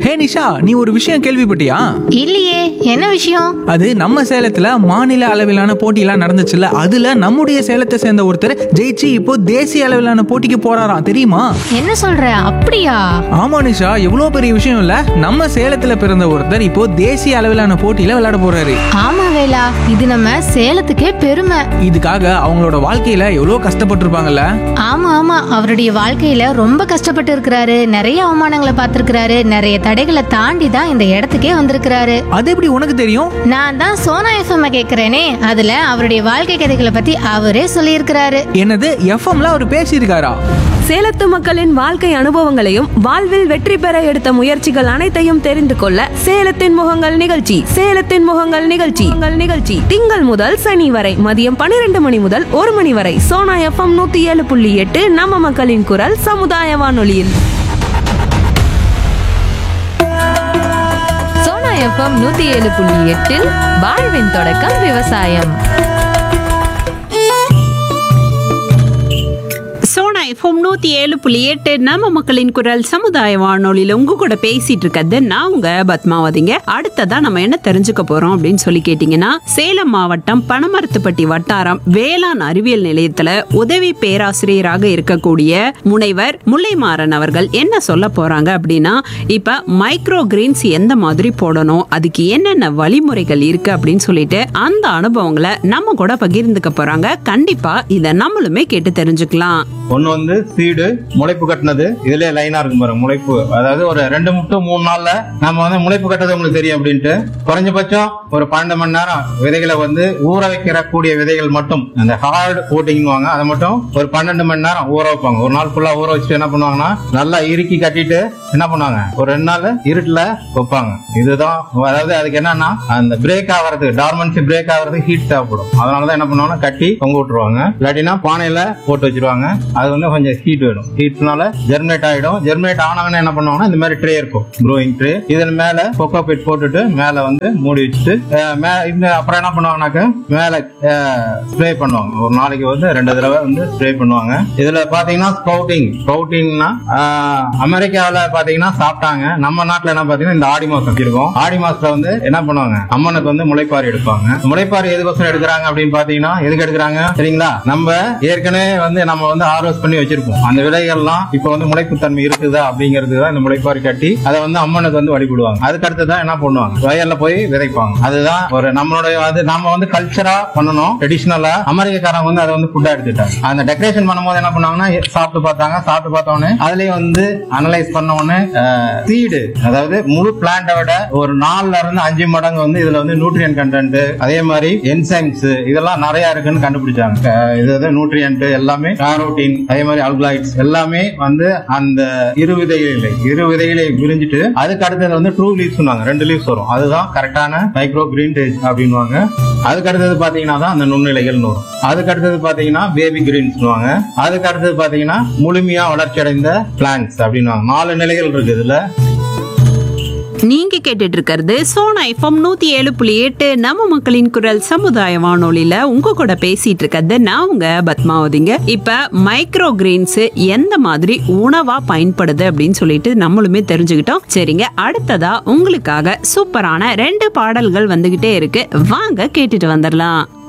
ஹே நிஷா நீ ஒரு விஷயம் கேள்விப்பட்டியா இல்லையே என்ன விஷயம் அது நம்ம சேலத்துல மாநில அளவிலான போட்டியெல்லாம் நடந்துச்சுல்ல அதுல நம்முடைய சேலத்தை சேர்ந்த ஒருத்தர் ஜெயிச்சு இப்போ தேசிய அளவிலான போட்டிக்கு போறாராம் தெரியுமா என்ன சொல்ற அப்படியா ஆமா நிஷா எவ்வளவு பெரிய விஷயம் இல்ல நம்ம சேலத்துல பிறந்த ஒருத்தர் இப்போ தேசிய அளவிலான போட்டியில விளையாட போறாரு ஆமா வேலா இது நம்ம சேலத்துக்கே பெருமை இதுக்காக அவங்களோட வாழ்க்கையில எவ்வளவு கஷ்டப்பட்டிருப்பாங்கல்ல ஆமா ஆமா அவருடைய வாழ்க்கையில ரொம்ப கஷ்டப்பட்டு இருக்கிறாரு நிறைய அவமானங்களை பார்த்திருக்கிறாரு நிறைய தடைகளை தாண்டி தான் இந்த இடத்துக்கே வந்திருக்கிறாரு அது எப்படி உனக்கு தெரியும் நான் தான் சோனா எஃப்எம் கேக்குறேனே அதுல அவருடைய வாழ்க்கை கதைகளை பத்தி அவரே சொல்லியிருக்கிறாரு என்னது எஃப்எம்ல அவர் பேசியிருக்காரா சேலத்து மக்களின் வாழ்க்கை அனுபவங்களையும் வாழ்வில் வெற்றி பெற எடுத்த முயற்சிகள் அனைத்தையும் தெரிந்து கொள்ள சேலத்தின் முகங்கள் நிகழ்ச்சி சேலத்தின் முகங்கள் நிகழ்ச்சி உங்கள் நிகழ்ச்சி திங்கள் முதல் சனி வரை மதியம் பன்னிரண்டு மணி முதல் ஒரு மணி வரை சோனா எஃப்எம் நூத்தி ஏழு புள்ளி எட்டு நம்ம மக்களின் குரல் சமுதாய வானொலியில் சோனா எஃப்எம் நூத்தி ஏழு புள்ளி எட்டில் வாழ்வின் தொடக்கம் விவசாயம் சோனா எஃப்எம் நூத்தி ஏழு புள்ளி எட்டு நம்ம மக்களின் குரல் சமுதாய வானொலியில உங்க கூட பேசிட்டு இருக்கிறது நான் உங்க பத்மாவதிங்க அடுத்ததா நம்ம என்ன தெரிஞ்சுக்க போறோம் அப்படின்னு சொல்லி கேட்டீங்கன்னா சேலம் மாவட்டம் பனமரத்துப்பட்டி வட்டாரம் வேளாண் அறிவியல் நிலையத்துல உதவி பேராசிரியராக இருக்கக்கூடிய முனைவர் முல்லைமாறன் அவர்கள் என்ன சொல்ல போறாங்க அப்படின்னா இப்ப மைக்ரோ கிரீன்ஸ் எந்த மாதிரி போடணும் அதுக்கு என்னென்ன வழிமுறைகள் இருக்கு அப்படின்னு சொல்லிட்டு அந்த அனுபவங்களை நம்ம கூட பகிர்ந்துக்க போறாங்க கண்டிப்பா இதை நம்மளுமே கேட்டு தெரிஞ்சுக்கலாம் ஒண்ணு வந்து சீடு முளைப்பு கட்டினது இதுலயே லைனா இருக்கும் பாருங்க முளைப்பு அதாவது ஒரு ரெண்டு முட்டு மூணு நாள்ல நம்ம வந்து முளைப்பு கட்டுறது உங்களுக்கு தெரியும் அப்படின்ட்டு குறைஞ்சபட்சம் ஒரு பன்னெண்டு மணி நேரம் விதைகளை வந்து ஊற வைக்கிற கூடிய விதைகள் மட்டும் அந்த ஹார்டு கோட்டிங்வாங்க அதை மட்டும் ஒரு பன்னெண்டு மணி நேரம் ஊற வைப்பாங்க ஒரு நாள் ஃபுல்லா ஊற வச்சுட்டு என்ன பண்ணுவாங்கன்னா நல்லா இறுக்கி கட்டிட்டு என்ன பண்ணுவாங்க ஒரு ரெண்டு நாள் இருட்டுல வைப்பாங்க இதுதான் அதாவது அதுக்கு என்னன்னா அந்த பிரேக் ஆகிறதுக்கு டார்மன்சி பிரேக் ஆகிறதுக்கு ஹீட் தேவைப்படும் அதனாலதான் என்ன பண்ணுவாங்கன்னா கட்டி தொங்க விட்டுருவாங்க இல்லாட்டினா பானையில போட்டு வச்சிருவாங்க அது வந்து கொஞ்சம் ஹீட் வேணும் ஹீட்னால ஜெர்மினேட் ஆயிடும் ஜெர்மினேட் ஆனாங்கன்னா என்ன பண்ணுவாங்கன்னா இந்த மாதிரி ட்ரே இருக்கும் க்ரோயிங் ட்ரே இதன் மேல கொக்கோ பிட் போட்டுட்டு மேல வந்து மூடி வச்சுட்டு அஹ், மே- இந்த அப்புறம் என்ன பண்ணுவாங்கனாக்க மேல ஸ்ப்ரே பண்ணுவாங்க ஒரு நாளைக்கு வந்து ரெண்டு தடவை வந்து ஸ்ப்ரே பண்ணுவாங்க இதுல பாத்தீங்கன்னா ஸ்பவுட்டிங் ஸ்பவுட்டிங்னா அமெரிக்காவில பாத்தீங்கன்னா சாப்பிட்டாங்க நம்ம நாட்டுல என்ன பாத்தீங்கன்னா இந்த ஆடி மாசம் இருக்கும் ஆடி மாசத்துல வந்து என்ன பண்ணுவாங்க அம்மனுக்கு வந்து முளைப்பாரி எடுப்பாங்க முளைப்பாரி எதுக்கோசரம் எடுக்கிறாங்க அப்படின்னு பாத்தீங்கன்னா எதுக்கு எடுக்கிறாங்க சரிங்களா நம்ம ஏற்கனவே வந்து நம்ம வந்து ஹார்வெஸ்ட் பண்ணி வச்சிருப்போம் அந்த விதைகள்லாம் இப்ப வந்து முளைப்பு தன்மை இருக்குதா அப்படிங்கிறது தான் இந்த முளைப்பாரி கட்டி அதை வந்து அம்மனுக்கு வந்து வழிபடுவாங்க அதுக்கு அடுத்து தான் என்ன பண்ணுவாங்க வயல்ல போய் விதைப்பாங்க அதுதான் ஒரு நம்மளுடைய அது நம்ம வந்து கல்ச்சரா பண்ணணும் ட்ரெடிஷனலா அமெரிக்காரங்க வந்து அதை வந்து ஃபுட்டா எடுத்துட்டாங்க அந்த டெக்கரேஷன் பண்ணும்போது என்ன பண்ணாங்கன்னா சாப்பிட்டு பார்த்தாங்க சாப்பிட்டு பார்த்த உடனே அதுலயும் வந்து அனலைஸ் பண்ண உடனே சீடு அதாவது முழு பிளான்ட விட ஒரு நாலுல இருந்து அஞ்சு மடங்கு வந்து இதுல வந்து நியூட்ரியன் கண்டென்ட் அதே மாதிரி என்சைம்ஸ் இதெல்லாம் நிறைய இருக்குன்னு கண்டுபிடிச்சாங்க அஹ் இது வந்து நியூட்ரியன்ட் எல்லாமே காரோட்டின் அதே மாதிரி அல்கலாய்ட்ஸ் எல்லாமே வந்து அந்த இரு விதைகளிலே இரு விதைகளை விரிஞ்சிட்டு அதுக்கு அடுத்தது வந்து ட்ரூ லீவ்ஸ் சொன்னாங்க ரெண்டு லீவ்ஸ் வரும் அதுதான் கரெக்டான மைக்ரோ கிரீன்டேஜ் அப்படின்வாங்க அதுக்கு அடுத்தது பாத்தீங்கன்னா தான் அந்த நுண்ணிலைகள்னு வரும் அதுக்கு அடுத்தது பாத்தீங்கன்னா பேபி கிரீன்ஸ்னுவாங்க அதுக்கு அடுத்தது பாத்தீங்கன்னா முழுமையா வளர்ச்சி அடைந்த பிளான்ஸ் அப்படின்வாங்க நாலு நிலைகள் இருக்கு இதுல நீங்க கேட்டுட்டு இருக்கிறது சோனா எஃப்எம் நூத்தி ஏழு புள்ளி எட்டு நம்ம மக்களின் குரல் சமுதாய வானொலியில உங்க கூட பேசிட்டு இருக்கிறது நான் உங்க பத்மாவதிங்க இப்ப மைக்ரோ கிரெயின்ஸ் எந்த மாதிரி உணவா பயன்படுது அப்படின்னு சொல்லிட்டு நம்மளுமே தெரிஞ்சுக்கிட்டோம் சரிங்க அடுத்ததா உங்களுக்காக சூப்பரான ரெண்டு பாடல்கள் வந்துகிட்டே இருக்கு வாங்க கேட்டுட்டு வந்துடலாம்